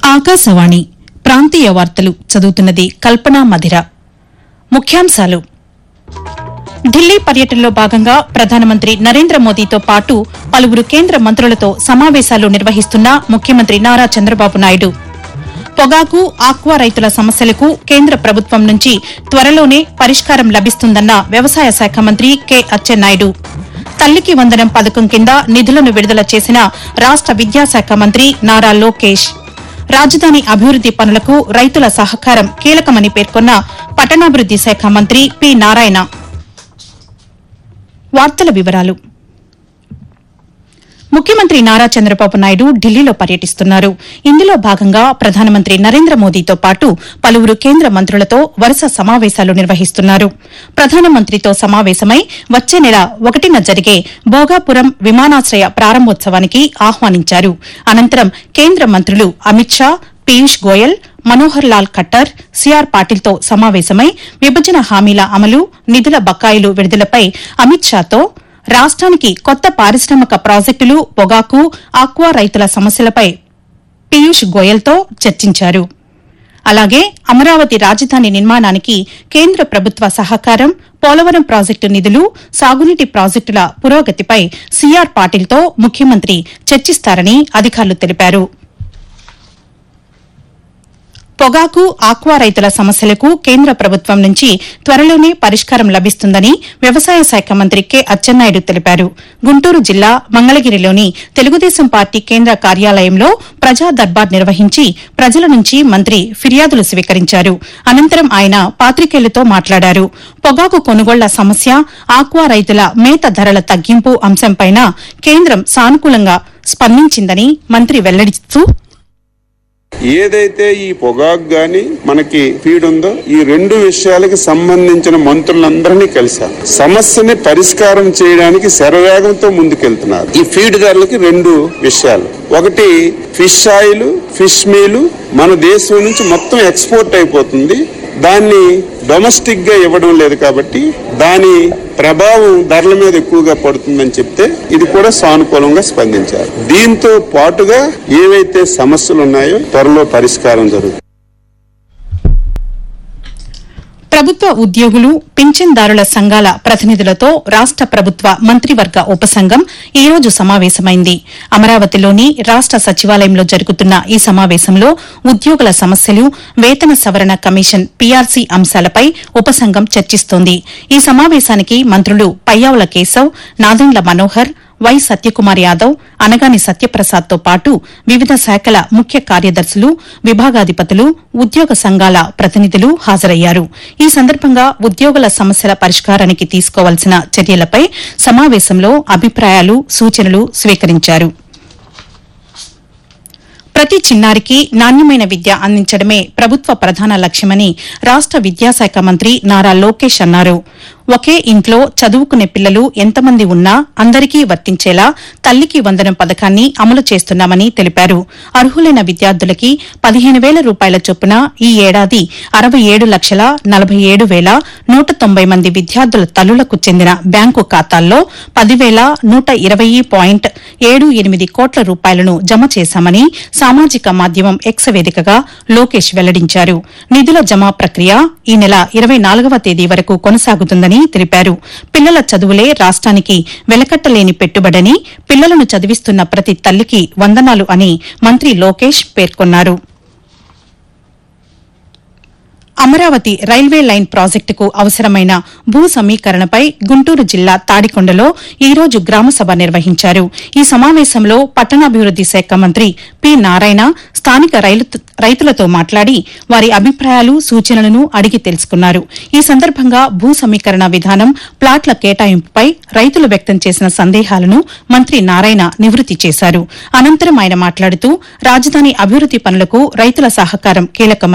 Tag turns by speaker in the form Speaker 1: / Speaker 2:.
Speaker 1: ఆకాశవాణి ప్రాంతీయ వార్తలు చదువుతున్నది కల్పనా మధిర ముఖ్యాంశాలు ఢిల్లీ పర్యటనలో భాగంగా ప్రధానమంత్రి నరేంద్ర మోదీతో పాటు పలువురు కేంద్ర మంత్రులతో సమావేశాలు నిర్వహిస్తున్న ముఖ్యమంత్రి నారా చంద్రబాబు నాయుడు పొగాకు ఆక్వా రైతుల సమస్యలకు కేంద్ర ప్రభుత్వం నుంచి త్వరలోనే పరిష్కారం లభిస్తుందన్న వ్యవసాయ శాఖ మంత్రి కె అచ్చెన్నాయుడు తల్లికి వందనం పథకం కింద నిధులను విడుదల చేసిన రాష్ట విద్యాశాఖ మంత్రి నారా లోకేష్ రాజధాని అభివృద్ది పనులకు రైతుల సహకారం కీలకమని పేర్కొన్న పట్టణాభివృద్ది శాఖ మంత్రి పి నారాయణ వార్తల వివరాలు ముఖ్యమంత్రి నారా చంద్రబాబు నాయుడు ఢిల్లీలో పర్యటిస్తున్నారు ఇందులో భాగంగా ప్రధానమంత్రి నరేంద్ర మోదీతో పాటు పలువురు కేంద్ర మంత్రులతో వరుస సమావేశాలు నిర్వహిస్తున్నారు ప్రధానమంత్రితో సమావేశమై వచ్చే నెల ఒకటిన జరిగే భోగాపురం విమానాశ్రయ ప్రారంభోత్సవానికి ఆహ్వానించారు అనంతరం కేంద్ర మంత్రులు అమిత్ షా పీయూష్ గోయల్ మనోహర్ లాల్ ఖట్టర్ సిఆర్ పాటిల్తో సమావేశమై విభజన హామీల అమలు నిధుల బకాయిలు విడుదలపై అమిత్ షాతో రాష్ట్రానికి కొత్త పారిశ్రామిక ప్రాజెక్టులు పొగాకు ఆక్వా రైతుల సమస్యలపై పీయూష్ గోయల్తో చర్చించారు అలాగే అమరావతి రాజధాని నిర్మాణానికి కేంద్ర ప్రభుత్వ సహకారం పోలవరం ప్రాజెక్టు నిధులు సాగునీటి ప్రాజెక్టుల పురోగతిపై సిఆర్ పాటిల్తో ముఖ్యమంత్రి చర్చిస్తారని అధికారులు తెలిపారు పొగాకు ఆక్వా రైతుల సమస్యలకు కేంద్ర ప్రభుత్వం నుంచి త్వరలోనే పరిష్కారం లభిస్తుందని వ్యవసాయ శాఖ మంత్రి కె అచ్చెన్నాయుడు తెలిపారు గుంటూరు జిల్లా మంగళగిరిలోని తెలుగుదేశం పార్టీ కేంద్ర కార్యాలయంలో ప్రజా దర్బార్ నిర్వహించి ప్రజల నుంచి మంత్రి ఫిర్యాదులు స్వీకరించారు అనంతరం ఆయన పాత్రికేయులతో మాట్లాడారు పొగాకు కొనుగోళ్ల సమస్య ఆక్వా రైతుల మేత ధరల తగ్గింపు అంశంపైన కేంద్రం సానుకూలంగా స్పందించిందని మంత్రి వెల్లడిస్తూ
Speaker 2: ఏదైతే ఈ పొగాకు గాని మనకి ఫీడ్ ఉందో ఈ రెండు విషయాలకి సంబంధించిన మంత్రులందరినీ కలిశారు సమస్యని పరిష్కారం చేయడానికి శరవేగంతో ముందుకెళ్తున్నారు ఈ ఫీడ్ ధరలకి రెండు విషయాలు ఒకటి ఫిష్ ఆయిల్ ఫిష్ మీల్ మన దేశం నుంచి మొత్తం ఎక్స్పోర్ట్ అయిపోతుంది దాన్ని డొమెస్టిక్ గా ఇవ్వడం లేదు కాబట్టి దాని ప్రభావం ధరల మీద ఎక్కువగా పడుతుందని చెప్తే ఇది కూడా సానుకూలంగా స్పందించారు దీంతో పాటుగా ఏవైతే సమస్యలు ఉన్నాయో త్వరలో పరిష్కారం జరుగుతుంది
Speaker 1: ప్రభుత్వ ఉద్యోగులు పింఛన్దారుల సంఘాల ప్రతినిధులతో రాష్ట ప్రభుత్వ మంత్రివర్గ ఉపసంఘం ఈ రోజు సమావేశమైంది అమరావతిలోని రాష్ట సచివాలయంలో జరుగుతున్న ఈ సమావేశంలో ఉద్యోగుల సమస్యలు వేతన సవరణ కమిషన్ పీఆర్సీ అంశాలపై ఉపసంఘం చర్చిస్తోంది ఈ సమావేశానికి మంత్రులు పయ్యావుల కేశవ్ నాదెండ్ల మనోహర్ వై సత్యకుమార్ యాదవ్ అనగాని సత్యప్రసాద్తో పాటు వివిధ శాఖల ముఖ్య కార్యదర్శులు విభాగాధిపతులు ఉద్యోగ సంఘాల ప్రతినిధులు హాజరయ్యారు ఈ సందర్భంగా ఉద్యోగుల సమస్యల పరిష్కారానికి తీసుకోవాల్సిన చర్యలపై సమావేశంలో అభిప్రాయాలు సూచనలు స్వీకరించారు ప్రతి చిన్నారికి నాణ్యమైన విద్య అందించడమే ప్రభుత్వ ప్రధాన లక్ష్యమని రాష్ట విద్యాశాఖ మంత్రి నారా లోకేష్ అన్నారు ఒకే ఇంట్లో చదువుకునే పిల్లలు ఎంతమంది ఉన్నా అందరికీ వర్తించేలా తల్లికి వందనం పథకాన్ని అమలు చేస్తున్నామని తెలిపారు అర్హులైన విద్యార్థులకి పదిహేను వేల రూపాయల చొప్పున ఈ ఏడాది అరవై ఏడు లక్షల నలభై ఏడు వేల నూట తొంభై మంది విద్యార్థుల తల్లులకు చెందిన బ్యాంకు ఖాతాల్లో పదివేల నూట ఇరవై పాయింట్ ఏడు ఎనిమిది కోట్ల రూపాయలను జమ చేశామని సామాజిక మాధ్యమం ఎక్స్ వేదికగా లోకేష్ వెల్లడించారు నిధుల జమ ప్రక్రియ ఈ నెల ఇరవై నాలుగవ తేదీ వరకు కొనసాగుతుందని తెలిపారు పిల్లల చదువులే రాష్ట్రానికి వెలకట్టలేని పెట్టుబడని పిల్లలను చదివిస్తున్న ప్రతి తల్లికి వందనాలు అని మంత్రి లోకేష్ పేర్కొన్నారు అమరావతి రైల్వే లైన్ ప్రాజెక్టుకు అవసరమైన భూ సమీకరణపై గుంటూరు జిల్లా తాడికొండలో ఈ రోజు గ్రామసభ నిర్వహించారు ఈ సమావేశంలో పట్టణాభివృద్ది శాఖ మంత్రి పి నారాయణ స్థానిక రైలు- రైతులతో మాట్లాడి వారి అభిప్రాయాలు సూచనలను అడిగి తెలుసుకున్నారు ఈ సందర్భంగా భూ సమీకరణ విధానం ప్లాట్ల కేటాయింపుపై రైతులు వ్యక్తం చేసిన సందేహాలను మంత్రి నారాయణ నివృత్తి చేశారు అనంతరం ఆయన మాట్లాడుతూ రాజధాని అభివృద్ది పనులకు రైతుల సహకారం కీలకమని